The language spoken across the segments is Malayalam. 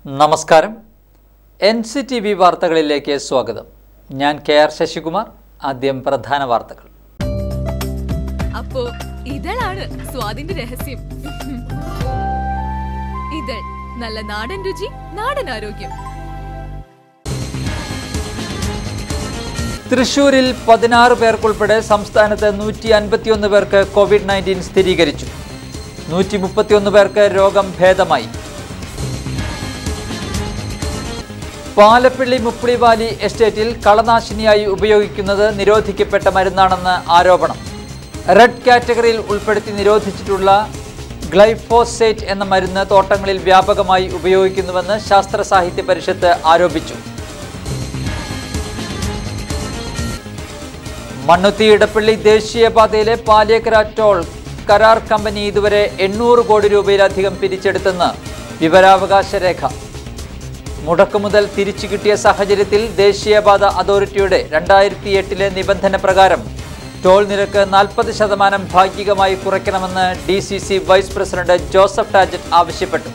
നമസ്കാരം എൻ സി ടി വി വാർത്തകളിലേക്ക് സ്വാഗതം ഞാൻ കെ ആർ ശശികുമാർ ആദ്യം പ്രധാന വാർത്തകൾ അപ്പോ ഇതളാണ് സ്വാദിന്റെ രഹസ്യം ഇതൾ നല്ല നാടൻ രുചി നാടൻ ആരോഗ്യം തൃശൂരിൽ പതിനാറ് പേർക്കുൾപ്പെടെ സംസ്ഥാനത്ത് നൂറ്റി അൻപത്തിയൊന്ന് പേർക്ക് കോവിഡ് നയൻറ്റീൻ സ്ഥിരീകരിച്ചു നൂറ്റി മുപ്പത്തിയൊന്ന് പേർക്ക് രോഗം ഭേദമായി പാലപ്പിള്ളി മുപ്പിളിവാലി എസ്റ്റേറ്റിൽ കളനാശിനിയായി ഉപയോഗിക്കുന്നത് നിരോധിക്കപ്പെട്ട മരുന്നാണെന്ന് ആരോപണം റെഡ് കാറ്റഗറിയിൽ ഉൾപ്പെടുത്തി നിരോധിച്ചിട്ടുള്ള ഗ്ലൈഫോസേറ്റ് എന്ന മരുന്ന് തോട്ടങ്ങളിൽ വ്യാപകമായി ഉപയോഗിക്കുന്നുവെന്ന് ശാസ്ത്ര സാഹിത്യ പരിഷത്ത് ആരോപിച്ചു മണ്ണുത്തി ഇടപ്പള്ളി ദേശീയപാതയിലെ പാലിയക്കര ടോൾ കരാർ കമ്പനി ഇതുവരെ എണ്ണൂറ് കോടി രൂപയിലധികം പിരിച്ചെടുത്തെന്ന് വിവരാവകാശ രേഖ മുടക്കുമുതൽ തിരിച്ചു കിട്ടിയ സാഹചര്യത്തിൽ ദേശീയപാത അതോറിറ്റിയുടെ രണ്ടായിരത്തി എട്ടിലെ നിബന്ധന പ്രകാരം ടോൾ നിരക്ക് നാൽപ്പത് ശതമാനം ഭാഗികമായി കുറയ്ക്കണമെന്ന് D C C vice president Joseph Tajet ആവശ്യപ്പെട്ടു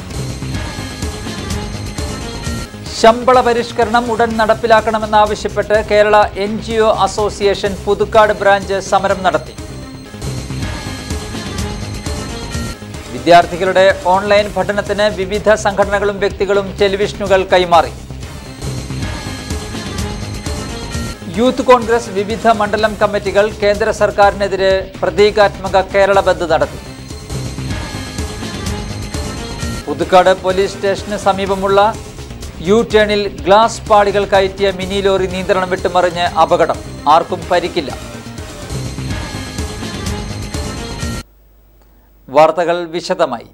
ശമ്പള പരിഷ്കരണം ഉടൻ നടപ്പിലാക്കണമെന്നാവശ്യപ്പെട്ട് Kerala N G O association Puthukkad branch സമരം നടത്തി വിദ്യാർത്ഥികളുടെ ഓൺലൈൻ പഠനത്തിന് വിവിധ സംഘടനകളും വ്യക്തികളും ടെലിവിഷനുകൾ കൈമാറി യൂത്ത് കോൺഗ്രസ് വിവിധ മണ്ഡലം കമ്മിറ്റികൾ കേന്ദ്ര സർക്കാരിനെതിരെ പ്രതീകാത്മക കേരള ബന്ദ് നടത്തി പുതുക്കാട് പോലീസ് സ്റ്റേഷന് സമീപമുള്ള യു ടേണിൽ ഗ്ലാസ് പാളികൾ കയറ്റിയ മിനി ലോറി നിയന്ത്രണം വിട്ടുമറിഞ്ഞ് അപകടം ആർക്കും പരിക്കില്ല വാർത്തകൾ വിശദമായി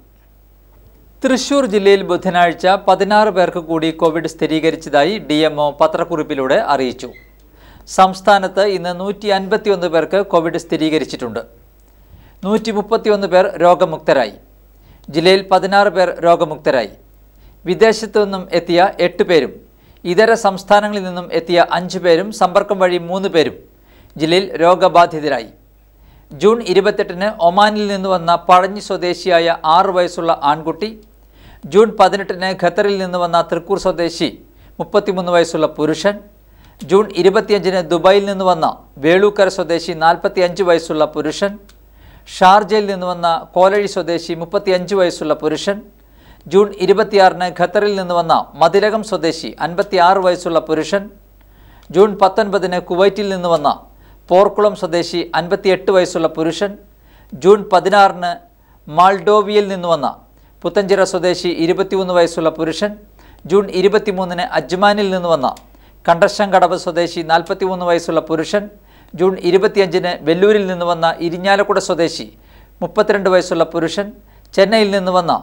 തൃശൂർ ജില്ലയിൽ ബുധനാഴ്ച പതിനാറ് പേർക്ക് കൂടി കോവിഡ് സ്ഥിരീകരിച്ചതായി ഡി എംഒ പത്രക്കുറിപ്പിലൂടെ അറിയിച്ചു സംസ്ഥാനത്ത് ഇന്ന് നൂറ്റി അൻപത്തിയൊന്ന് പേർക്ക് കോവിഡ് സ്ഥിരീകരിച്ചിട്ടുണ്ട് നൂറ്റി മുപ്പത്തിയൊന്ന് പേർ രോഗമുക്തരായി ജില്ലയിൽ പതിനാറ് പേർ രോഗമുക്തരായി വിദേശത്തു നിന്നും എത്തിയ എട്ട് പേരും ഇതര സംസ്ഥാനങ്ങളിൽ നിന്നും എത്തിയ അഞ്ച് പേരും സമ്പർക്കം വഴി മൂന്ന് പേരും ജില്ലയിൽ രോഗബാധിതരായി ജൂൺ ഇരുപത്തെട്ടിന് ഒമാനിൽ നിന്ന് വന്ന പഴഞ്ഞി സ്വദേശിയായ ആറ് വയസ്സുള്ള ആൺകുട്ടി ജൂൺ പതിനെട്ടിന് ഖത്തറിൽ നിന്ന് വന്ന തൃക്കൂർ സ്വദേശി മുപ്പത്തിമൂന്ന് വയസ്സുള്ള പുരുഷൻ ജൂൺ ഇരുപത്തിയഞ്ചിന് ദുബായിൽ നിന്ന് വന്ന വേളൂക്കര സ്വദേശി നാൽപ്പത്തി അഞ്ച് വയസ്സുള്ള പുരുഷൻ ഷാർജയിൽ നിന്ന് വന്ന കോലഴി സ്വദേശി മുപ്പത്തിയഞ്ച് വയസ്സുള്ള പുരുഷൻ ജൂൺ ഇരുപത്തിയാറിന് ഖത്തറിൽ നിന്ന് വന്ന മതിലകം സ്വദേശി അൻപത്തിയാറ് വയസ്സുള്ള പുരുഷൻ ജൂൺ പത്തൊൻപതിന് കുവൈറ്റിൽ നിന്ന് വന്ന പോർക്കുളം സ്വദേശി അൻപത്തിയെട്ട് വയസ്സുള്ള പുരുഷൻ ജൂൺ പതിനാറിന് മാൾഡോവിയയിൽ നിന്ന് വന്ന പുത്തഞ്ചിറ സ്വദേശി ഇരുപത്തിമൂന്ന് വയസ്സുള്ള പുരുഷൻ ജൂൺ ഇരുപത്തിമൂന്നിന് അജ്മാനിൽ നിന്ന് വന്ന കണ്ടശങ്കടവ് സ്വദേശി നാൽപ്പത്തിമൂന്ന് വയസ്സുള്ള പുരുഷൻ ജൂൺ ഇരുപത്തിയഞ്ചിന് വെല്ലൂരിൽ നിന്ന് വന്ന ഇരിഞ്ഞാലക്കുട സ്വദേശി മുപ്പത്തിരണ്ട് വയസ്സുള്ള പുരുഷൻ ചെന്നൈയിൽ നിന്ന് വന്ന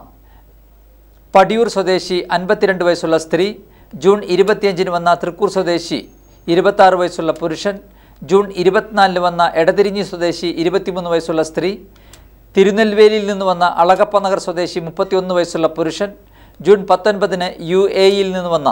പടിയൂർ സ്വദേശി അൻപത്തിരണ്ട് വയസ്സുള്ള സ്ത്രീ ജൂൺ ഇരുപത്തിയഞ്ചിന് വന്ന തൃക്കൂർ സ്വദേശി ഇരുപത്താറ് വയസ്സുള്ള പുരുഷൻ ജൂൺ ഇരുപത്തിനാലിന് വന്ന എടതിരിഞ്ഞി സ്വദേശി ഇരുപത്തിമൂന്ന് വയസ്സുള്ള സ്ത്രീ തിരുനെൽവേലിയിൽ നിന്ന് വന്ന അളകപ്പ നഗർ സ്വദേശി മുപ്പത്തിയൊന്ന് വയസ്സുള്ള പുരുഷൻ ജൂൺ പത്തൊൻപതിന് യു എയിൽ നിന്ന് വന്ന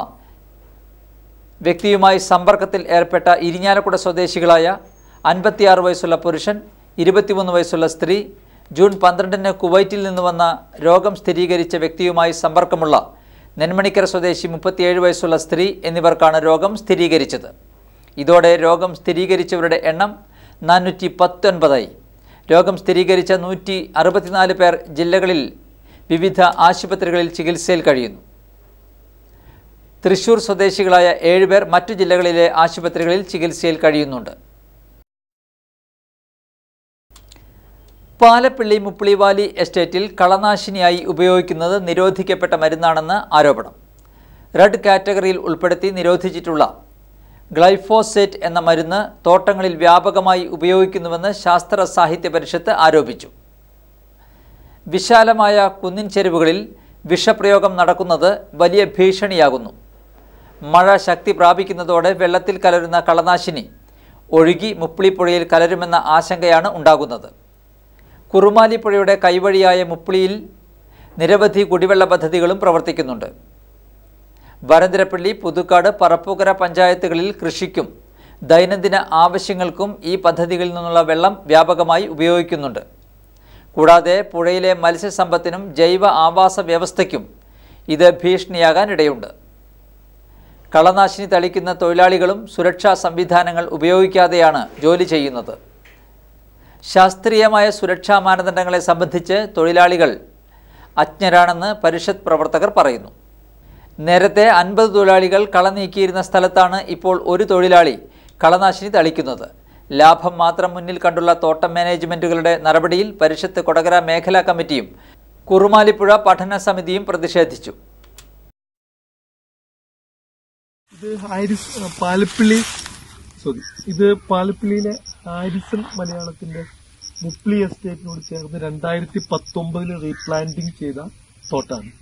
വ്യക്തിയുമായി സമ്പർക്കത്തിൽ ഏർപ്പെട്ട ഇരിഞ്ഞാലക്കുട സ്വദേശികളായ അൻപത്തിയാറ് വയസ്സുള്ള പുരുഷൻ ഇരുപത്തിമൂന്ന് വയസ്സുള്ള സ്ത്രീ ജൂൺ പന്ത്രണ്ടിന് കുവൈറ്റിൽ നിന്ന് വന്ന രോഗം സ്ഥിരീകരിച്ച വ്യക്തിയുമായി സമ്പർക്കമുള്ള നെന്മണിക്കര സ്വദേശി മുപ്പത്തിയേഴ് വയസ്സുള്ള സ്ത്രീ എന്നിവർക്കാണ് രോഗം സ്ഥിരീകരിച്ചത് ഇതോടെ രോഗം സ്ഥിരീകരിച്ചവരുടെ എണ്ണം നാനൂറ്റി പത്തൊൻപതായി രോഗം സ്ഥിരീകരിച്ച നൂറ്റി അറുപത്തിനാല് പേർ ജില്ലകളിൽ വിവിധ ആശുപത്രികളിൽ ചികിത്സയിൽ കഴിയുന്നു തൃശൂർ സ്വദേശികളായ ഏഴുപേർ മറ്റു ജില്ലകളിലെ ആശുപത്രികളിൽ ചികിത്സയിൽ കഴിയുന്നുണ്ട് പാലപ്പിള്ളി മുപ്പിളിവാലി എസ്റ്റേറ്റിൽ കളനാശിനിയായി ഉപയോഗിക്കുന്നത് നിരോധിക്കപ്പെട്ട മരുന്നാണെന്ന് ആരോപണം റെഡ് കാറ്റഗറിയിൽ ഉൾപ്പെടുത്തി നിരോധിച്ചിട്ടുള്ള ഗ്ലൈഫോസേറ്റ് എന്ന മരുന്ന് തോട്ടങ്ങളിൽ വ്യാപകമായി ഉപയോഗിക്കുന്നുവെന്ന് ശാസ്ത്ര സാഹിത്യ പരിഷത്ത് ആരോപിച്ചു വിശാലമായ കുന്നിൻ ചെരുവുകളിൽ വിഷപ്രയോഗം നടക്കുന്നത് വലിയ ഭീഷണിയാകുന്നു മഴ ശക്തി പ്രാപിക്കുന്നതോടെ വെള്ളത്തിൽ കലരുന്ന കളനാശിനി ഒഴുകി മുപ്പിളിപ്പുഴയിൽ കലരുമെന്ന ആശങ്കയാണ് ഉണ്ടാകുന്നത് കുറുമാലിപ്പുഴയുടെ കൈവഴിയായ മുപ്പിളിയിൽ നിരവധി കുടിവെള്ള പദ്ധതികളും പ്രവർത്തിക്കുന്നുണ്ട് വരന്തരപ്പള്ളി പുതുക്കാട് പറപ്പൂക്കര പഞ്ചായത്തുകളിൽ കൃഷിക്കും ദൈനംദിന ആവശ്യങ്ങൾക്കും ഈ പദ്ധതികളിൽ നിന്നുള്ള വെള്ളം വ്യാപകമായി ഉപയോഗിക്കുന്നുണ്ട് കൂടാതെ പുഴയിലെ മത്സ്യസമ്പത്തിനും ജൈവ ആവാസ വ്യവസ്ഥയ്ക്കും ഇത് ഭീഷണിയാകാൻ ഇടയുണ്ട് കളനാശിനി തളിക്കുന്ന തൊഴിലാളികളും സുരക്ഷാ സംവിധാനങ്ങൾ ഉപയോഗിക്കാതെയാണ് ജോലി ചെയ്യുന്നത് ശാസ്ത്രീയമായ സുരക്ഷാ മാനദണ്ഡങ്ങളെ സംബന്ധിച്ച് തൊഴിലാളികൾ അജ്ഞരാണെന്ന് പരിഷത്ത് പ്രവർത്തകർ പറയുന്നു നേരത്തെ അൻപത് തൊഴിലാളികൾ കള നീക്കിയിരുന്ന സ്ഥലത്താണ് ഇപ്പോൾ ഒരു തൊഴിലാളി കളനാശിനി തളിക്കുന്നത് ലാഭം മാത്രം മുന്നിൽ കണ്ടുള്ള തോട്ടം മാനേജ്മെന്റുകളുടെ നടപടിയിൽ പരിഷത്ത് കൊടകര മേഖലാ കമ്മിറ്റിയും കുറുമാലിപ്പുഴ പഠന സമിതിയും പ്രതിഷേധിച്ചു ഇത് ഹാരിസ് പാലപ്പിള്ളി സോറി ഇത് പാലപ്പിള്ളിയിലെ ഹാരിസൺ മലയാളത്തിന്റെ മുപ്ലി എസ്റ്റേറ്റിനോട് ചേർന്ന് രണ്ടായിരത്തി പത്തൊമ്പതിൽ റീപ്ലാന്റിംഗ് ചെയ്ത തോട്ടാണ്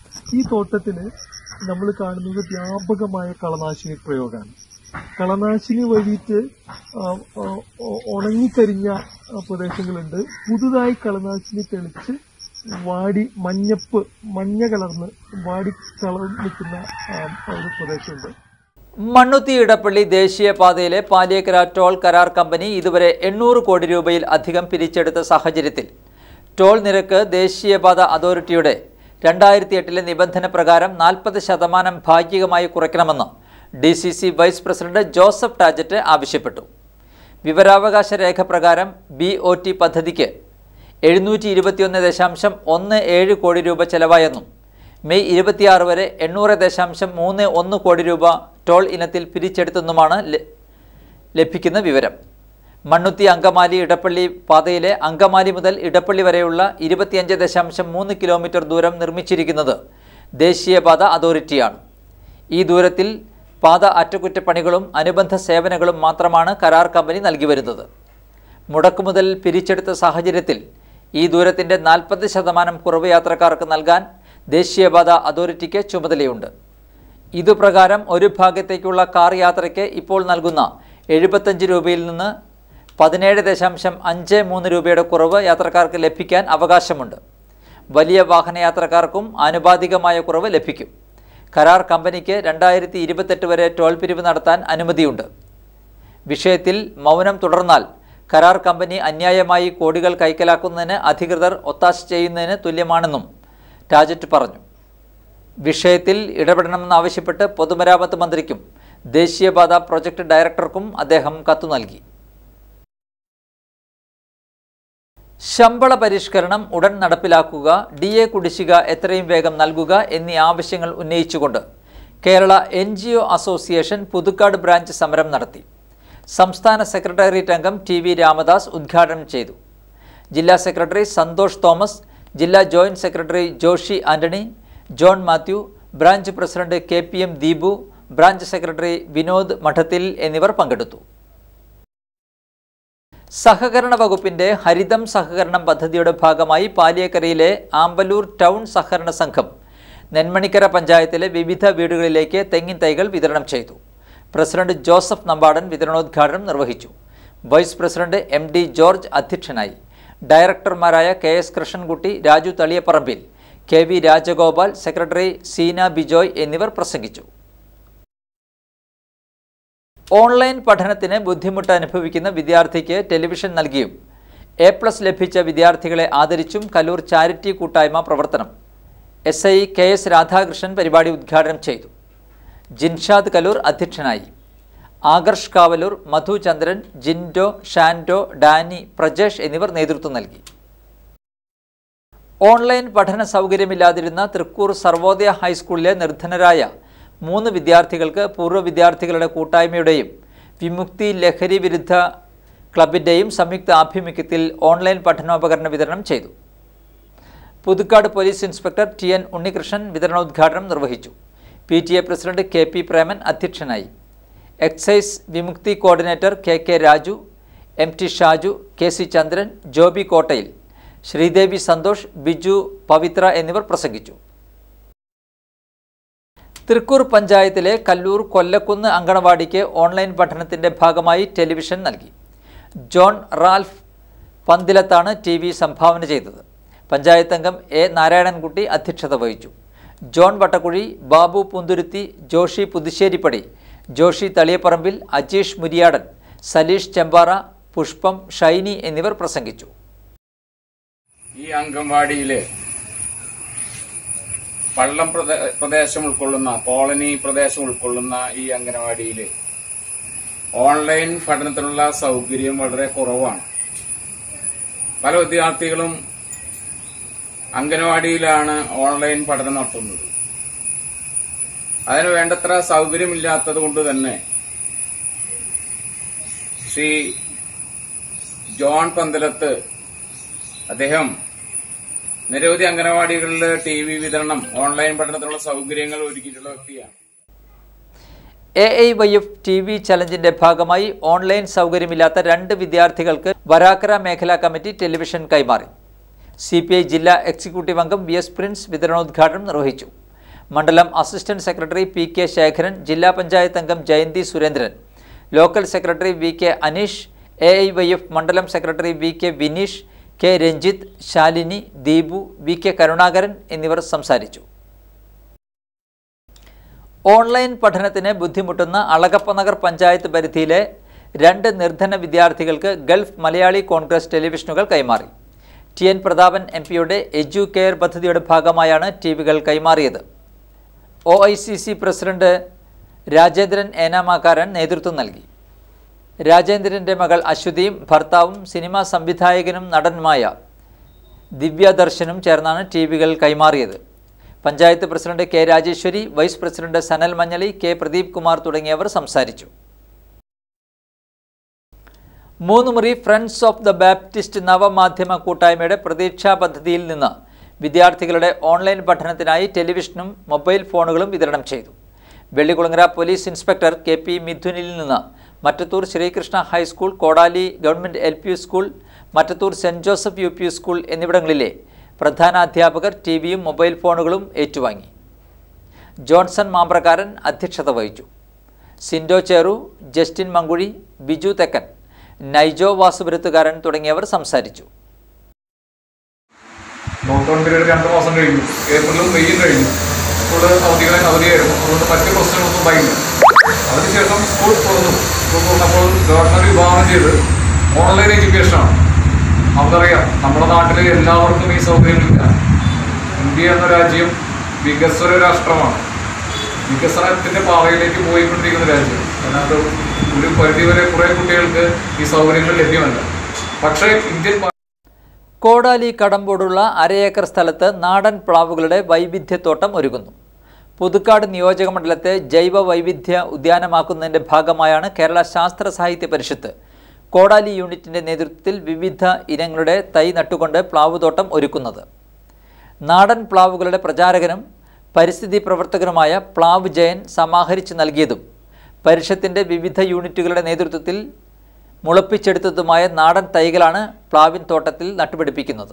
ഈ തോട്ടത്തിന് നമ്മൾ കാണുന്നത് വ്യാപകമായ കളനാശിനി പ്രയോഗമാണ് കളനാശിനി വഴിയിട്ട് ആ, ആ, ഒ- ഉണങ്ങിക്കരിഞ്ഞ ആ, പ്രദേശങ്ങളുണ്ട് പുതുതായി കളനാശിനി തെളിച്ച് വാടി മഞ്ഞപ്പ് മഞ്ഞ കലർന്ന് വാടി കളർന്ന് നിൽക്കുന്ന ആ, ഒരു പ്രദേശമുണ്ട് മണ്ണുത്തി ഇടപ്പള്ളി ദേശീയപാതയിലെ പാലിയക്കര ടോൾ കരാർ കമ്പനി ഇതുവരെ എണ്ണൂറ് കോടി രൂപയിൽ അധികം പിരിച്ചെടുത്ത സാഹചര്യത്തിൽ ടോൾ നിരക്ക് ദേശീയപാത അതോറിറ്റിയുടെ രണ്ടായിരത്തി എട്ടിലെ നിബന്ധന പ്രകാരം നാൽപ്പത് ശതമാനം ഭാഗികമായി കുറയ്ക്കണമെന്ന് D C C vice president Joseph Tajet ആവശ്യപ്പെട്ടു വിവരാവകാശ രേഖ പ്രകാരം ബി ഒ ടി പദ്ധതിക്ക് എഴുന്നൂറ്റി ഇരുപത്തിയൊന്ന് ദശാംശം ഒന്ന് ഏഴ് കോടി രൂപ ചെലവായെന്നും മെയ് ഇരുപത്തിയാറ് വരെ എണ്ണൂറ് ദശാംശം മൂന്ന് ഒന്ന് കോടി രൂപ ടോൾ ഇനത്തിൽ പിരിച്ചെടുത്തെന്നുമാണ് ല- ലഭിക്കുന്ന വിവരം മണ്ണുത്തി അങ്കമാലി ഇടപ്പള്ളി പാതയിലെ അങ്കമാലി മുതൽ ഇടപ്പള്ളി വരെയുള്ള ഇരുപത്തിയഞ്ച് ദശാംശം മൂന്ന് കിലോമീറ്റർ ദൂരം നിർമ്മിച്ചിരിക്കുന്നത് ദേശീയപാത അതോറിറ്റിയാണ് ഈ ദൂരത്തിൽ പാത അറ്റകുറ്റപ്പണികളും അനുബന്ധ സേവനങ്ങളും മാത്രമാണ് കരാർ കമ്പനി നൽകി വരുന്നത് മുടക്കുമുതൽ പിരിച്ചെടുത്ത സാഹചര്യത്തിൽ ഈ ദൂരത്തിൻ്റെ നാൽപ്പത് ശതമാനം കുറവ് യാത്രക്കാർക്ക് നൽകാൻ ദേശീയപാത അതോറിറ്റിക്ക് ചുമതലയുണ്ട് ഇതുപ്രകാരം ഒരു ഭാഗത്തേക്കുള്ള കാർ യാത്രയ്ക്ക് ഇപ്പോൾ നൽകുന്ന എഴുപത്തഞ്ച് രൂപയിൽ നിന്ന് പതിനേഴ് ദശാംശം അഞ്ച് മൂന്ന് രൂപയുടെ കുറവ് യാത്രക്കാർക്ക് ലഭിക്കാൻ അവകാശമുണ്ട് വലിയ വാഹനയാത്രക്കാർക്കും ആനുപാതികമായ കുറവ് ലഭിക്കും കരാർ കമ്പനിക്ക് രണ്ടായിരത്തി ഇരുപത്തെട്ട് വരെ ടോൾ പിരിവ് നടത്താൻ അനുമതിയുണ്ട് വിഷയത്തിൽ മൗനം തുടർന്നാൽ കരാർ കമ്പനി അന്യായമായി കോടികൾ കൈക്കലാക്കുന്നതിന് അധികൃതർ ഒത്താശ ചെയ്യുന്നതിന് തുല്യമാണെന്നും ടാജറ്റ് പറഞ്ഞു വിഷയത്തിൽ ഇടപെടണമെന്നാവശ്യപ്പെട്ട് പൊതുമരാമത്ത് മന്ത്രിക്കും ദേശീയപാത പ്രൊജക്ട് ഡയറക്ടർക്കും അദ്ദേഹം കത്തു നൽകി ശമ്പള പരിഷ്കരണം ഉടൻ നടപ്പിലാക്കുക ഡി എ കുടിശ്ശിക എത്രയും വേഗം നൽകുക എന്നീ ആവശ്യങ്ങൾ ഉന്നയിച്ചുകൊണ്ട് Kerala N G O association Puthukkad branch സമരം നടത്തി സംസ്ഥാന സെക്രട്ടേറിയറ്റ് അംഗം ടി വി രാമദാസ് ഉദ്ഘാടനം ചെയ്തു ജില്ലാ സെക്രട്ടറി സന്തോഷ് തോമസ് ജില്ലാ joint secretary Joshy Antony John Mathew branch president K P M Deepu branch secretary Vinod Madathil എന്നിവർ പങ്കെടുത്തു സഹകരണ വകുപ്പിന്റെ ഹരിതം സഹകരണം പദ്ധതിയുടെ ഭാഗമായി പാലിയക്കരയിലെ ആമ്പലൂർ ടൗൺ സഹകരണ സംഘം നെന്മണിക്കര പഞ്ചായത്തിലെ വിവിധ വീടുകളിലേക്ക് തെങ്ങിൻ തൈകൾ വിതരണം ചെയ്തു പ്രസിഡന്റ് ജോസഫ് നമ്പാടൻ വിതരണോദ്ഘാടനം നിർവഹിച്ചു vice president M D George അധ്യക്ഷനായി ഡയറക്ടർമാരായ K S Krishnankutty Raju Thaliyaparambil K V Rajagopal secretary Seena Bijoy എന്നിവർ പ്രസംഗിച്ചു ഓൺലൈൻ പഠനത്തിന് ബുദ്ധിമുട്ട് അനുഭവിക്കുന്ന വിദ്യാർത്ഥിക്ക് ടെലിവിഷൻ നൽകിയും എ പ്ലസ് ലഭിച്ച വിദ്യാർത്ഥികളെ ആദരിച്ചും കലൂർ ചാരിറ്റി കൂട്ടായ്മ പ്രവർത്തനം S I K S Radhakrishnan പരിപാടി ഉദ്ഘാടനം ചെയ്തു ജിൻഷാദ് കലൂർ അധ്യക്ഷനായി ആകർഷ് കാവലൂർ മധുചന്ദ്രൻ ജിൻഡോ ഷാൻഡോ ഡാനി പ്രജേഷ് എന്നിവർ നേതൃത്വം നൽകി ഓൺലൈൻ പഠന സൗകര്യമില്ലാതിരുന്ന തൃക്കൂർ സർവോദയ ഹൈസ്കൂളിലെ നിർധനരായ മൂന്ന് വിദ്യാർത്ഥികൾക്ക് പൂർവ്വ വിദ്യാർത്ഥികളുടെ കൂട്ടായ്മയുടെയും വിമുക്തി ലഹരി വിരുദ്ധ ക്ലബിൻ്റെയും സംയുക്ത ആഭിമുഖ്യത്തിൽ ഓൺലൈൻ പഠനോപകരണ വിതരണം ചെയ്തു Puthukkad police inspector T N Unnikrishnan വിതരണോദ്ഘാടനം നിർവഹിച്ചു P T A president K P Preman അധ്യക്ഷനായി excise Vimukthi coordinator K K Raju M T Shaju K C Chandran Joby Kottayil Sreedevi Santhosh Biju പവിത്ര എന്നിവർ പ്രസംഗിച്ചു തൃക്കൂർ പഞ്ചായത്തിലെ കല്ലൂർ കൊല്ലക്കുന്ന് അങ്കണവാടിക്ക് ഓൺലൈൻ പഠനത്തിന്റെ ഭാഗമായി ടെലിവിഷൻ നൽകി ജോൺ റാൽഫ് പന്തിലത്താണ് ടി വി സംഭാവന ചെയ്തത് പഞ്ചായത്ത് അംഗം എ നാരായണൻകുട്ടി അധ്യക്ഷത വഹിച്ചു ജോൺ വട്ടക്കുഴി ബാബു പൂന്തുരുത്തി ജോഷി പുതുശ്ശേരിപ്പടി ജോഷി തളിയപ്പറമ്പിൽ അജീഷ് മുരിയാടൻ സലീഷ് ചെമ്പാറ പുഷ്പം ഷൈനി എന്നിവർ പ്രസംഗിച്ചു ഈ അംഗൻവാടിയില് പള്ളം പ്രദേ- പ്രദേശം ഉൾക്കൊള്ളുന്ന കോളനി പ്രദേശം ഉൾക്കൊള്ളുന്ന ഈ അംഗനവാടിയിൽ ഓൺലൈൻ പഠനത്തിനുള്ള സൗകര്യം വളരെ കുറവാണ് പല വിദ്യാർത്ഥികളും അംഗനവാടിയിലാണ് ഓൺലൈൻ പഠനം നടത്തുന്നത് അതിന് വേണ്ടത്ര സൗകര്യമില്ലാത്തത് കൊണ്ട് തന്നെ ശ്രീ ജോൺ പന്തലത്ത് അദ്ദേഹം നിരവധി അംഗനവാടികളിൽ ടി വി വിതരണം ഓൺലൈൻ പഠനത്തിനുള്ള സൗകര്യങ്ങൾ ഒരുക്കിയിട്ടുള്ള വ്യക്തിയാണ് A I Y F T V ചലഞ്ചിന്റെ ഭാഗമായി ഓൺലൈൻ സൗകര്യമില്ലാത്ത രണ്ട് വിദ്യാർത്ഥികൾക്ക് വരാക്കര മേഖലാ കമ്മിറ്റി ടെലിവിഷൻ കൈമാറി സി പി ഐ ജില്ലാ എക്സിക്യൂട്ടീവ് അംഗം വി എസ് പ്രിൻസ് വിതരണോദ്ഘാടനം നിർവഹിച്ചു മണ്ഡലം assistant secretary P K Sekharan ജില്ലാ പഞ്ചായത്ത് അംഗം Jayanthi Surendran local secretary V K Aneesh A I Y F മണ്ഡലം secretary V K Vineesh K Ranjith Shalini Deepu V K Karunakaran എന്നിവർ സംസാരിച്ചു ഓൺലൈൻ പഠനത്തിന് ബുദ്ധിമുട്ടുന്ന അളഗപ്പനഗർ പഞ്ചായത്ത് പരിധിയിലെ രണ്ട് നിർധന വിദ്യാർത്ഥികൾക്ക് ഗൾഫ് മലയാളി കോൺഗ്രസ് ടെലിവിഷനുകൾ കൈമാറി ടി എൻ പ്രതാപൻ എം പിയുടെ എജു കെയർ പദ്ധതിയുടെ ഭാഗമായാണ് ടി വികൾ കൈമാറിയത് O I C C president Rajendran Enamakkaran നേതൃത്വം നൽകി രാജേന്ദ്രൻ്റെ മകൾ അശ്വതിയും ഭർത്താവും സിനിമാ സംവിധായകനും നടനുമായ ദിവ്യദർശനും ചേർന്നാണ് ടി വികൾ കൈമാറിയത് panchayat president K Rajeshwari vice president Sanal Manjali K Pradeep Kumar തുടങ്ങിയവർ സംസാരിച്ചു Moonnumuri friends of the Baptist നവമാധ്യമ കൂട്ടായ്മയുടെ പ്രതീക്ഷാ പദ്ധതിയിൽ നിന്ന് വിദ്യാർത്ഥികളുടെ ഓൺലൈൻ പഠനത്തിനായി ടെലിവിഷനും മൊബൈൽ ഫോണുകളും വിതരണം ചെയ്തു Vellikulangara police inspector K P മിഥുനിൽ നിന്ന് Mattathur Sreekrishna high school Kodali government L P school Mattathur saint Joseph U P school എന്നിവിടങ്ങളിലെ പ്രധാനാധ്യാപകർ ടി വിയും മൊബൈൽ ഫോണുകളും ഏറ്റുവാങ്ങി ജോൺസൺ മാമ്പ്രക്കാരൻ അധ്യക്ഷത വഹിച്ചു സിൻഡോ ചേറു ജസ്റ്റിൻ മങ്കുഴി ബിജു തെക്കൻ നൈജോ വാസുപുരത്തുകാരൻ തുടങ്ങിയവർ സംസാരിച്ചു ലോക്ക്ഡൌൺ പീരീഡ് രണ്ട് മാസം കഴിഞ്ഞു ഏപ്രിലും മെയ്യും കഴിഞ്ഞു സ്കൂൾ അവധികളെ അവധിയായിരുന്നു അതുകൊണ്ട് മറ്റ് പ്രശ്നങ്ങളൊന്നും ഉണ്ടായില്ല അതിനുശേഷം സ്കൂൾ തുറന്നു സ്കൂൾ തുറന്നപ്പോൾ ഗവൺമെന്റ് വിഭാവനം ചെയ്ത് ഓൺലൈൻ എഡ്യൂക്കേഷനാണ് നമുക്കറിയാം നമ്മുടെ നാട്ടിൽ എല്ലാവർക്കും ഈ സൗകര്യങ്ങളില്ല ഇന്ത്യ എന്ന രാജ്യം വികസ്വര രാഷ്ട്രമാണ് വികസനത്തിന്റെ പാതയിലേക്ക് പോയിക്കൊണ്ടിരിക്കുന്ന രാജ്യം അതിനകത്ത് ഒരു പരിധിവരെ കുറേ കുട്ടികൾക്ക് ഈ സൗകര്യങ്ങൾ ലഭ്യമല്ല പക്ഷേ ഇന്ത്യൻ പാ- കോടാലി കടമ്പോടുള്ള അരയേക്കർ സ്ഥലത്ത് നാടൻ പ്ലാവുകളുടെ വൈവിധ്യത്തോട്ടം ഒരുങ്ങുന്നു പുതുക്കാട് നിയോജക മണ്ഡലത്തെ ജൈവ വൈവിധ്യ ഉദ്യാനമാക്കുന്നതിൻ്റെ ഭാഗമായാണ് കേരള ശാസ്ത്ര സാഹിത്യ പരിഷത്ത് കോടാലി യൂണിറ്റിൻ്റെ നേതൃത്വത്തിൽ വിവിധ ഇനങ്ങളുടെ തൈ നട്ടുകൊണ്ട് പ്ലാവുതോട്ടം ഒരുക്കുന്നത് നാടൻ പ്ലാവുകളുടെ പ്രചാരകനും പരിസ്ഥിതി പ്രവർത്തകനുമായ പ്ലാവ് ജയൻ സമാഹരിച്ചു നൽകിയതും പരിഷത്തിൻ്റെ വിവിധ യൂണിറ്റുകളുടെ നേതൃത്വത്തിൽ മുളപ്പിച്ചെടുത്തതുമായ നാടൻ തൈകളാണ് പ്ലാവിൻ തോട്ടത്തിൽ നട്ടുപിടിപ്പിക്കുന്നത്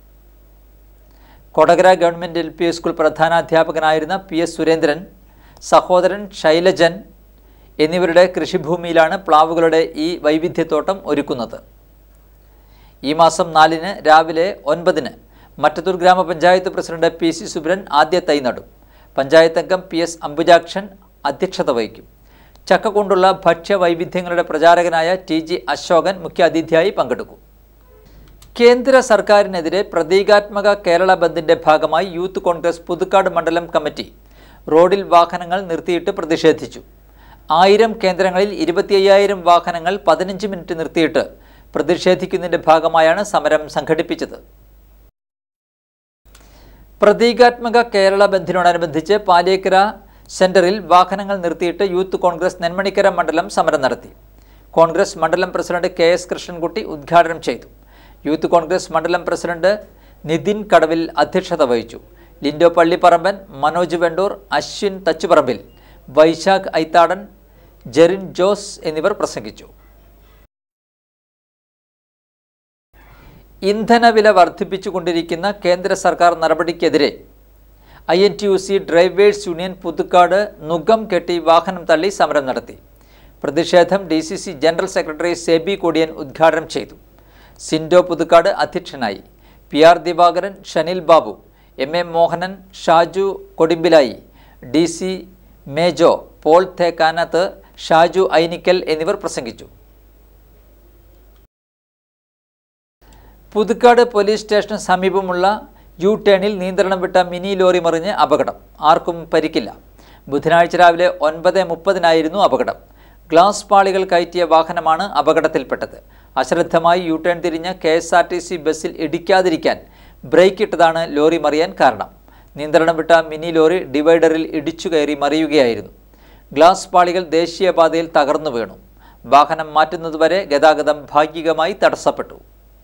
Kodakara government L P school പ്രധാനാധ്യാപകനായിരുന്ന പി എസ് സുരേന്ദ്രൻ സഹോദരൻ ശൈലജൻ എന്നിവരുടെ കൃഷിഭൂമിയിലാണ് പ്ലാവുകളുടെ ഈ വൈവിധ്യത്തോട്ടം ഒരുക്കുന്നത് ഈ മാസം നാലിന് രാവിലെ ഒൻപതിന് മറ്റത്തൂർ ഗ്രാമപഞ്ചായത്ത് പ്രസിഡന്റ് പി സി സുബ്രൻ ആദ്യ തൈ നടും പഞ്ചായത്ത് അംഗം പി എസ് അംബുജാക്ഷൻ അധ്യക്ഷത വഹിക്കും ചക്ക കൊണ്ടുള്ള ഭക്ഷ്യ വൈവിധ്യങ്ങളുടെ പ്രചാരകനായ ടി ജി അശോകൻ മുഖ്യാതിഥിയായി പങ്കെടുക്കും കേന്ദ്ര സർക്കാരിനെതിരെ പ്രതീകാത്മക കേരള ബന്ദിന്റെ ഭാഗമായി യൂത്ത് കോൺഗ്രസ് പുതുക്കാട് മണ്ഡലം കമ്മിറ്റി റോഡിൽ വാഹനങ്ങൾ നിർത്തിയിട്ട് പ്രതിഷേധിച്ചു ആയിരം കേന്ദ്രങ്ങളിൽ ഇരുപത്തി അയ്യായിരം വാഹനങ്ങൾ പതിനഞ്ച് മിനിറ്റ് നിർത്തിയിട്ട് പ്രതിഷേധിക്കുന്നതിന്റെ ഭാഗമായാണ് സമരം സംഘടിപ്പിച്ചത് പ്രതീകാത്മക കേരള ബന്ദിനോടനുബന്ധിച്ച് പാലേക്കര സെന്ററിൽ വാഹനങ്ങൾ നിർത്തിയിട്ട് യൂത്ത് കോൺഗ്രസ് നെന്മണിക്കര മണ്ഡലം സമരം നടത്തി കോൺഗ്രസ് മണ്ഡലം പ്രസിഡന്റ് കെ എസ് കൃഷ്ണൻകുട്ടി ഉദ്ഘാടനം ചെയ്തു യൂത്ത് കോൺഗ്രസ് മണ്ഡലം പ്രസിഡന്റ് നിതിൻ കടവിൽ അധ്യക്ഷത വഹിച്ചു ലിൻഡോ പള്ളിപ്പറമ്പൻ മനോജ് വെണ്ടൂർ അശ്വിൻ തച്ചുപറമ്പിൽ വൈശാഖ് ഐത്താടൻ ജെറിൻ ജോസ് എന്നിവർ പ്രസംഗിച്ചു ഇന്ധനവില വർദ്ധിപ്പിച്ചുകൊണ്ടിരിക്കുന്ന കേന്ദ്ര സർക്കാർ നടപടിക്കെതിരെ I N T U C drivers union Puthukkad നുകം കെട്ടി വാഹനം തള്ളി സമരം നടത്തി പ്രതിഷേധം D C C general secretary Sebi Kodiyan ഉദ്ഘാടനം ചെയ്തു സിൻഡോ പുതുക്കാട് അധ്യക്ഷനായി P R Divakaran Shanil Babu M A Mohanan Shaju Kodimbilayi D C Mejo Paul Thekkanath Shaju Ainikkal എന്നിവർ പ്രസംഗിച്ചു പുതുക്കാട് പോലീസ് സ്റ്റേഷന് സമീപമുള്ള യു ടേണിൽ നിയന്ത്രണം വിട്ട മിനി ലോറി മറിഞ്ഞ് അപകടം ആർക്കും പരിക്കില്ല ബുധനാഴ്ച രാവിലെ ഒൻപത് മുപ്പതിനായിരുന്നു അപകടം ഗ്ലാസ് പാളികൾ കയറ്റിയ വാഹനമാണ് അപകടത്തിൽപ്പെട്ടത് അശ്രദ്ധമായി യു ടേൺ തിരിഞ്ഞ് K S R T C ബസ്സിൽ ഇടിക്കാതിരിക്കാൻ ബ്രേക്ക് ഇട്ടതാണ് ലോറി മറിയാൻ കാരണം നിയന്ത്രണം വിട്ട മിനി ലോറി ഡിവൈഡറിൽ ഇടിച്ചു കയറി മറിയുകയായിരുന്നു ഗ്ലാസ് പാളികൾ ദേശീയപാതയിൽ തകർന്നു വീണു വാഹനം മാറ്റുന്നതുവരെ ഗതാഗതം ഭാഗികമായി തടസ്സപ്പെട്ടു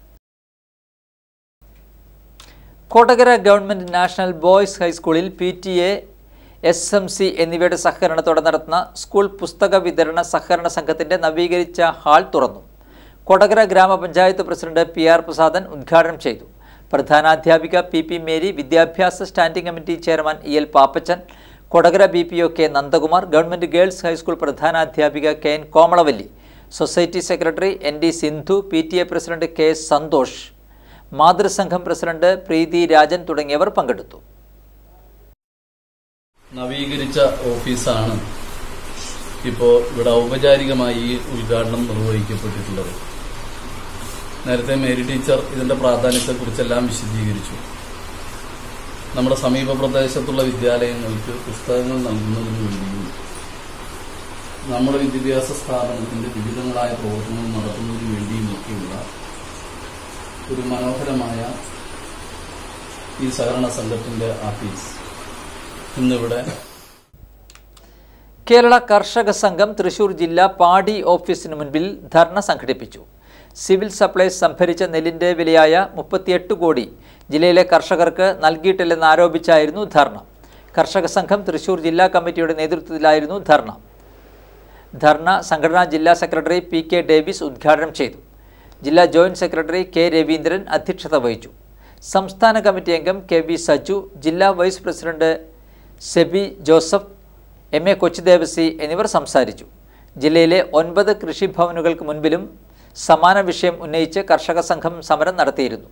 കൊടകര ഗവൺമെൻറ് നാഷണൽ ബോയ്സ് ഹൈസ്കൂളിൽ P T A S M C എന്നിവയുടെ സഹകരണത്തോടെ നടത്തുന്ന സ്കൂൾ പുസ്തക വിതരണ സഹകരണ സംഘത്തിൻ്റെ നവീകരിച്ച ഹാൾ തുറന്നു കൊടകര ഗ്രാമപഞ്ചായത്ത് പ്രസിഡന്റ് പി ആർ പ്രസാദൻ ഉദ്ഘാടനം ചെയ്തു പ്രധാനാധ്യാപിക പി പി മേരി വിദ്യാഭ്യാസ standing committee chairman E L Pappachan Kodakara B P O K Nandakumar government girls high school പ്രധാനാധ്യാപിക K N Komalavalli society secretary N D Sindhu P T A president K Santhosh മാതൃസംഘം പ്രസിഡന്റ് പ്രീതി രാജൻ തുടങ്ങിയവർ പങ്കെടുത്തു നവീകരിച്ച ഓഫീസാണ് ഇപ്പോൾ ഇവിടെ ഔപചാരികമായി ഈ ഉദ്ഘാടനം നിർവഹിക്കപ്പെട്ടിട്ടുള്ളത് നേരത്തെ മേരി ടീച്ചർ ഇതിന്റെ പ്രാധാന്യത്തെക്കുറിച്ചെല്ലാം വിശദീകരിച്ചു നമ്മുടെ സമീപ പ്രദേശത്തുള്ള വിദ്യാലയങ്ങൾക്ക് പുസ്തകങ്ങൾ നൽകുന്നതിന് വേണ്ടിയും നമ്മുടെ വിദ്യാഭ്യാസ സ്ഥാപനത്തിന്റെ വിവിധങ്ങളായ പ്രവർത്തനങ്ങൾ നടത്തുന്നതിന് വേണ്ടിയുമൊക്കെയുള്ള ഒരു മനോഹരമായ ഈ സഹകരണ സംഘത്തിന്റെ ഓഫീസ് ഇന്നിവിടെ കേരള കർഷക സംഘം തൃശൂർ ജില്ലാ പാടി ഓഫീസിന് മുൻപിൽ ധർണ സംഘടിപ്പിച്ചു സിവിൽ സപ്ലൈസ് സംഭരിച്ച നെല്ലിന്റെ വിലയായ മുപ്പത്തിയെട്ട് കോടി ജില്ലയിലെ കർഷകർക്ക് നൽകിയിട്ടില്ലെന്ന് ആരോപിച്ചായിരുന്നു ധർണ കർഷക സംഘം തൃശൂർ ജില്ലാ കമ്മിറ്റിയുടെ നേതൃത്വത്തിലായിരുന്നു ധർണ ധർണ സംഘടനാ ജില്ലാ സെക്രട്ടറി പി കെ ഡേവിസ് ഉദ്ഘാടനം ചെയ്തു ജില്ലാ ജോയിന്റ് സെക്രട്ടറി കെ രവീന്ദ്രൻ അധ്യക്ഷത വഹിച്ചു സംസ്ഥാന കമ്മിറ്റി അംഗം കെ വി സജു ജില്ലാ vice president Sebi Joseph M A Kochidevasi എന്നിവർ സംസാരിച്ചു ജില്ലയിലെ ഒൻപത് കൃഷിഭവനുകൾക്ക് മുൻപിലും സമാന വിഷയം ഉന്നയിച്ച് കർഷക സംഘം സമരം നടത്തിയിരുന്നു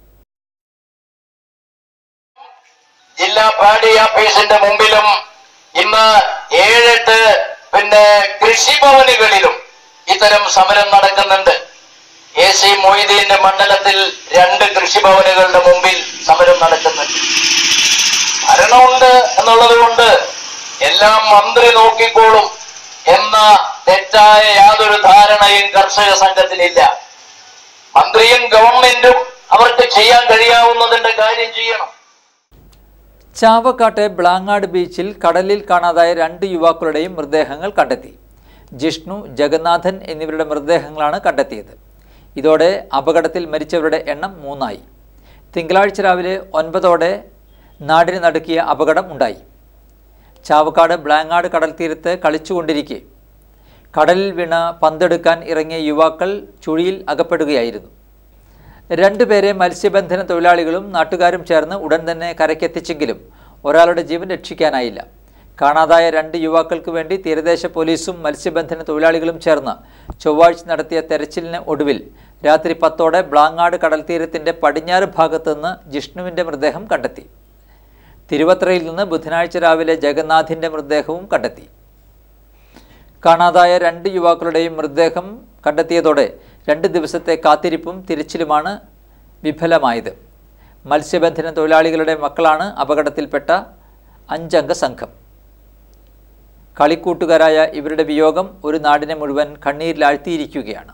ജില്ലാ പാടി ഓഫീസിന്റെ മുമ്പിലും ഇന്ന് ഏഴെട്ട് പിന്നെ കൃഷിഭവനുകളിലും ഇത്തരം സമരം നടക്കുന്നുണ്ട് എ സി മൊയ്തീന്റെ മണ്ഡലത്തിൽ രണ്ട് കൃഷിഭവനുകളുടെ മുമ്പിൽ സമരം നടക്കുന്നുണ്ട് ഭരണമുണ്ട് എന്നുള്ളത് കൊണ്ട് എല്ലാം മന്ത്രി നോക്കിക്കോളും എന്ന തെറ്റായ യാതൊരു ധാരണയും കർഷക സംഘത്തിനില്ല മന്ത്രിയും ഗവൺമെന്റും അവർക്ക് ചെയ്യാൻ കഴിയാവുന്നതിന്റെ കാര്യം ചെയ്യണം ചാവക്കാട്ടെ ബ്ലാങ്ങാട് ബീച്ചിൽ കടലിൽ കാണാതായ രണ്ട് യുവാക്കളുടെയും മൃതദേഹങ്ങൾ കണ്ടെത്തി ജിഷ്ണു ജഗന്നാഥൻ എന്നിവരുടെ മൃതദേഹങ്ങളാണ് കണ്ടെത്തിയത് ഇതോടെ അപകടത്തിൽ മരിച്ചവരുടെ എണ്ണം മൂന്നായി തിങ്കളാഴ്ച രാവിലെ ഒൻപതോടെ നാടിന് നടുക്കിയ അപകടം ഉണ്ടായി ചാവക്കാട് ബ്ലാങ്ങാട് കടൽ തീരത്ത് കളിച്ചുകൊണ്ടിരിക്കെ കടലിൽ വീണ പന്തെടുക്കാൻ ഇറങ്ങിയ യുവാക്കൾ ചുഴിയിൽ അകപ്പെടുകയായിരുന്നു രണ്ടുപേരെ മത്സ്യബന്ധന തൊഴിലാളികളും നാട്ടുകാരും ചേർന്ന് ഉടൻ തന്നെ കരയ്ക്കെത്തിച്ചെങ്കിലും ഒരാളുടെ ജീവൻ രക്ഷിക്കാനായില്ല കാണാതായ രണ്ട് യുവാക്കൾക്ക് വേണ്ടി തീരദേശ പോലീസും മത്സ്യബന്ധന തൊഴിലാളികളും ചേർന്ന് ചൊവ്വാഴ്ച നടത്തിയ തെരച്ചിലിന് ഒടുവിൽ രാത്രി പത്തോടെ ബ്ലാങ്ങാട് കടൽ തീരത്തിന്റെ പടിഞ്ഞാറ് ഭാഗത്ത് നിന്ന് ജിഷ്ണുവിന്റെ മൃതദേഹം കണ്ടെത്തി തിരുവത്രയിൽ നിന്ന് ബുധനാഴ്ച രാവിലെ ജഗന്നാഥിന്റെ മൃതദേഹവും കണ്ടെത്തി കാണാതായ രണ്ട് യുവാക്കളുടെയും മൃതദേഹം കണ്ടെത്തിയതോടെ രണ്ട് ദിവസത്തെ കാത്തിരിപ്പും തിരച്ചിലുമാണ് വിഫലമായത് മത്സ്യബന്ധന തൊഴിലാളികളുടെ മക്കളാണ് അപകടത്തിൽപ്പെട്ട അഞ്ചംഗ സംഘം കളിക്കൂട്ടുകാരായ ഇവരുടെ വിയോഗം ഒരു നാടിനെ മുഴുവൻ കണ്ണീരിലാഴ്ത്തിയിരിക്കുകയാണ്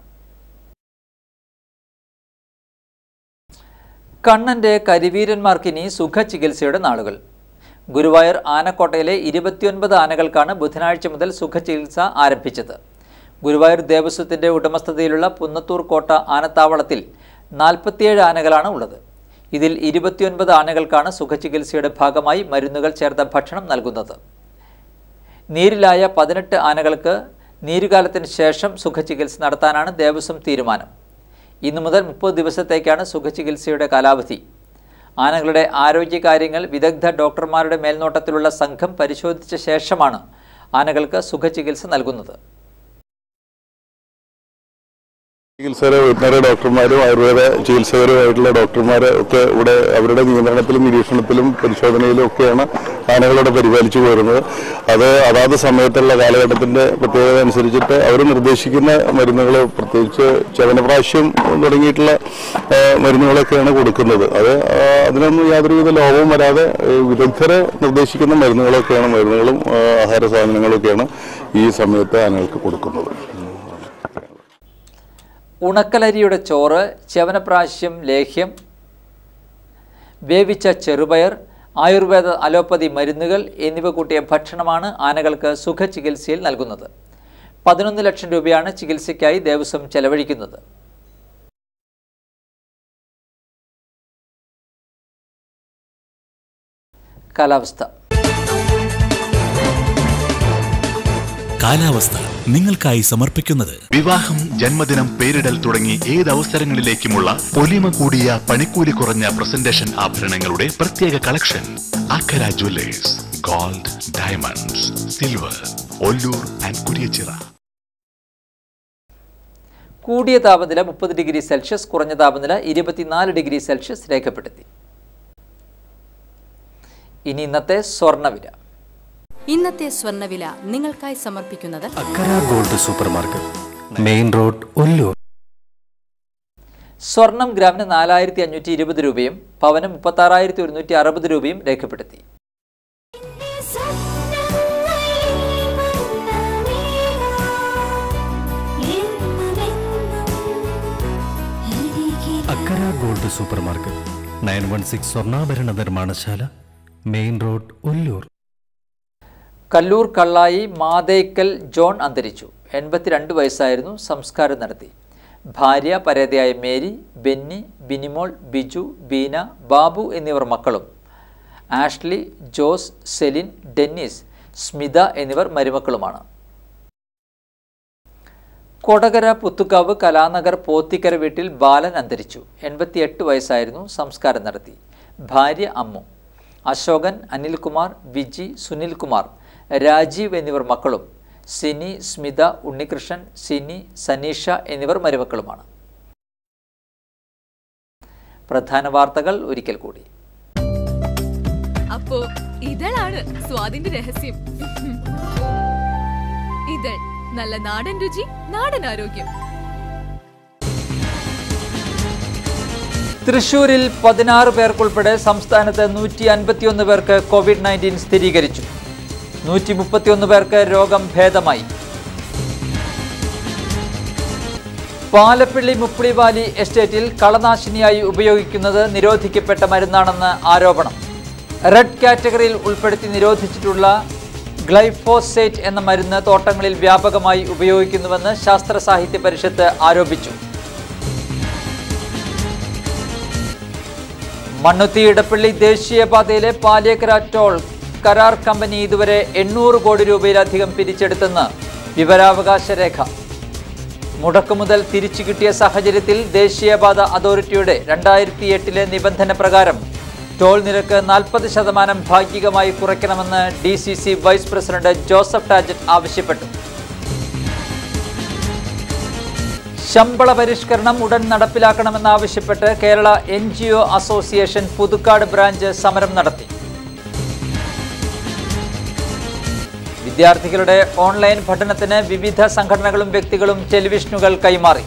കണ്ണന്റെ കരിവീരന്മാർക്കിനി സുഖചികിത്സയുടെ നാളുകൾ ഗുരുവായൂർ ആനക്കോട്ടയിലെ ഇരുപത്തിയൊൻപത് ആനകൾക്കാണ് ബുധനാഴ്ച മുതൽ സുഖചികിത്സ ആരംഭിച്ചത് ഗുരുവായൂർ ദേവസ്വത്തിന്റെ ഉടമസ്ഥതയിലുള്ള പുന്നത്തൂർ കോട്ട ആനത്താവളത്തിൽ നാൽപ്പത്തിയേഴ് ആനകളാണ് ഉള്ളത് ഇതിൽ ഇരുപത്തിയൊൻപത് ആനകൾക്കാണ് സുഖചികിത്സയുടെ ഭാഗമായി മരുന്നുകൾ ചേർത്ത ഭക്ഷണം നൽകുന്നത് നീരിലായ പതിനെട്ട് ആനകൾക്ക് നീരുകാലത്തിന് ശേഷം സുഖചികിത്സ നടത്താനാണ് ദേവസ്വം തീരുമാനം ഇന്നു മുതൽ മുപ്പത് ദിവസത്തേക്കാണ് സുഖചികിത്സയുടെ കാലാവധി ആനകളുടെ ആരോഗ്യകാര്യങ്ങൾ വിദഗ്ധ ഡോക്ടർമാരുടെ മേൽനോട്ടത്തിലുള്ള സംഘം പരിശോധിച്ച ശേഷമാണ് ആനകൾക്ക് സുഖചികിത്സ നൽകുന്നത് ചികിത്സകരെ വെറ്റിനറി ഡോക്ടർമാരും ആയുർവേദ ചികിത്സകരുമായിട്ടുള്ള ഡോക്ടർമാർ ഒക്കെ ഇവിടെ അവരുടെ നിയന്ത്രണത്തിലും നിരീക്ഷണത്തിലും പരിശോധനയിലും ഒക്കെയാണ് ആനകളോടെ പരിപാലിച്ചു പോരുന്നത് അത് അതാത് സമയത്തുള്ള കാലഘട്ടത്തിന്റെ പ്രത്യേകത അനുസരിച്ചിട്ട് അവർ നിർദ്ദേശിക്കുന്ന മരുന്നുകൾ പ്രത്യേകിച്ച് ചവനപ്രാശ്യം തുടങ്ങിയിട്ടുള്ള ആ, മരുന്നുകളൊക്കെയാണ് കൊടുക്കുന്നത് അത് ആ, അതിനൊന്നും യാതൊരുവിധ ലോപവും വരാതെ ഏ, വിദഗ്ധരെ നിർദ്ദേശിക്കുന്ന മരുന്നുകളൊക്കെയാണ് മരുന്നുകളും ആ, ആഹാര സാധനങ്ങളൊക്കെയാണ് ഈ സമയത്ത് ആനകൾക്ക് കൊടുക്കുന്നത് ഉണക്കലരിയുടെ ചോറ് ചവനപ്രാശ്യം ലേഹ്യം വേവിച്ച ചെറുപയർ ആയുർവേദ അലോപ്പതി മരുന്നുകൾ എന്നിവ കൂട്ടിയ ഭക്ഷണമാണ് ആനകൾക്ക് സുഖചികിത്സയിൽ നൽകുന്നത് പതിനൊന്ന് ലക്ഷം രൂപയാണ് ചികിത്സയ്ക്കായി ദേവസ്വം ചെലവഴിക്കുന്നത് കാലാവസ്ഥ കാലാവസ്ഥ നിങ്ങൾക്കായി സമർപ്പിക്കുന്നത് വിവാഹം ജന്മദിനം പേരിടൽ തുടങ്ങി ഏത് അവസരങ്ങളിലേക്കുമുള്ള പൊലിമ കൂടിയ പണിക്കൂലി കുറഞ്ഞ പ്രസന്റേഷൻ ആഭരണങ്ങളുടെ പ്രത്യേക collection Akkara jewellers gold diamonds silver Ollur and Kuriachira കൂടിയ താപനില മുപ്പത് ഡിഗ്രി സെൽഷ്യസ് കുറഞ്ഞ താപനില ഇരുപത്തിനാല് ഡിഗ്രി സെൽഷ്യസ് രേഖപ്പെടുത്തി ഇനി ഇന്നത്തെ സ്വർണ്ണവില ഇന്നത്തെ സ്വർണ്ണവില നിങ്ങൾക്കായി സമർപ്പിക്കുന്നത് Akkara gold super market main road Ollur സ്വർണം ഗ്രാമിന് നാലായിരത്തി അഞ്ഞൂറ്റി ഇരുപത് രൂപയും പവന് മുപ്പത്തി ആറായിരത്തി ഒരുന്നൂറ്റി അറുപത് രൂപയും രേഖപ്പെടുത്തി Akkara gold super market nine one six സ്വർണ്ണാഭരണ നിർമ്മാണശാല main road Ollur Kallur Kallayi Mathekkal John അന്തരിച്ചു എൺപത്തിരണ്ട് വയസ്സായിരുന്നു സംസ്കാരം നടത്തി ഭാര്യ പരേതയായ മേരി ബെന്നി ബിനിമോൾ ബിജു ബീന ബാബു എന്നിവർ മക്കളും Ashley Jose Celine Dennis Smitha എന്നിവർ മരുമക്കളുമാണ് കൊടകര പുത്തുക്കാവ് കലാനഗർ പോത്തിക്കര വീട്ടിൽ ബാലൻ അന്തരിച്ചു എൺപത്തിയെട്ട് വയസ്സായിരുന്നു സംസ്കാരം നടത്തി ഭാര്യ അമ്മു അശോകൻ അനിൽകുമാർ വിജി സുനിൽകുമാർ രാജീവ് എന്നിവർ മക്കളും സിനി സ്മിത ഉണ്ണികൃഷ്ണൻ സിനി സനീഷ എന്നിവർ മരുമക്കളുമാണ് പ്രധാന വാർത്തകൾ ഒരിക്കൽ കൂടി അപ്പോ ഇതളാണ് സ്വാദിന്റെ രഹസ്യം ഇതൾ നല്ല നാടൻ രുചി നാടൻ ആരോഗ്യം തൃശൂരിൽ പതിനാറ് പേർക്കുൾപ്പെടെ സംസ്ഥാനത്ത് നൂറ്റി അൻപത്തിയൊന്ന് പേർക്ക് കോവിഡ് നയൻറ്റീൻ സ്ഥിരീകരിച്ചു നൂറ്റി മുപ്പത്തിയൊന്ന് പേർക്ക് രോഗം ഭേദമായി പാലപ്പിള്ളി മുപ്പിളിവാലി എസ്റ്റേറ്റിൽ കളനാശിനിയായി ഉപയോഗിക്കുന്നത് നിരോധിക്കപ്പെട്ട മരുന്നാണെന്ന് ആരോപണം റെഡ് കാറ്റഗറിയിൽ ഉൾപ്പെടുത്തി നിരോധിച്ചിട്ടുള്ള ഗ്ലൈഫോസേറ്റ് എന്ന മരുന്ന് തോട്ടങ്ങളിൽ വ്യാപകമായി ഉപയോഗിക്കുന്നുവെന്ന് ശാസ്ത്ര സാഹിത്യ പരിഷത്ത് ആരോപിച്ചു മണ്ണുത്തി ഇടപ്പള്ളി ദേശീയപാതയിലെ പാലിയക്കര ടോൾ കരാർ കമ്പനി ഇതുവരെ എണ്ണൂറ് കോടി രൂപയിലധികം പിരിച്ചെടുത്തെന്ന് വിവരാവകാശ രേഖ മുടക്കുമുതൽ തിരിച്ചു കിട്ടിയ സാഹചര്യത്തിൽ ദേശീയപാത അതോറിറ്റിയുടെ രണ്ടായിരത്തി എട്ടിലെ നിബന്ധന പ്രകാരം ടോൾ നിരക്ക് നാൽപ്പത് ശതമാനം ഭാഗികമായി കുറയ്ക്കണമെന്ന് D C C vice president Joseph Tajet ആവശ്യപ്പെട്ടു ശമ്പള പരിഷ്കരണം ഉടൻ നടപ്പിലാക്കണമെന്നാവശ്യപ്പെട്ട് Kerala N G O association Puthukkad branch സമരം നടത്തി വിദ്യാർത്ഥികളുടെ ഓൺലൈൻ പഠനത്തിന് വിവിധ സംഘടനകളും വ്യക്തികളും ടെലിവിഷനുകൾ കൈമാറി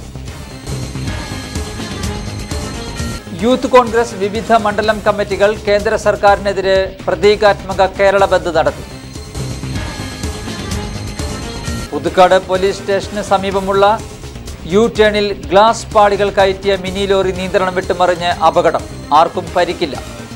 യൂത്ത് കോൺഗ്രസ് വിവിധ മണ്ഡലം കമ്മിറ്റികൾ കേന്ദ്ര സർക്കാരിനെതിരെ പ്രതീകാത്മക കേരള ബന്ദ് നടത്തി പുതുക്കാട് പോലീസ് സ്റ്റേഷന് സമീപമുള്ള യു ടേണിൽ ഗ്ലാസ് പാളികൾ കയറ്റിയ മിനി ലോറി നിയന്ത്രണം വിട്ടുമറിഞ്ഞ് അപകടം ആർക്കും പരിക്കില്ല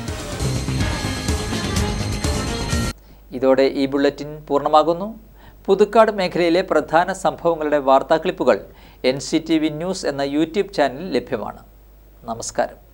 ഇതോടെ ഈ ബുള്ളറ്റിൻ പൂർണ്ണമാകുന്നു പുതുക്കാട് മേഖലയിലെ പ്രധാന സംഭവങ്ങളുടെ വാർത്താക്ലിപ്പുകൾ N C T V news എന്ന യൂട്യൂബ് ചാനലിൽ ലഭ്യമാണ് നമസ്കാരം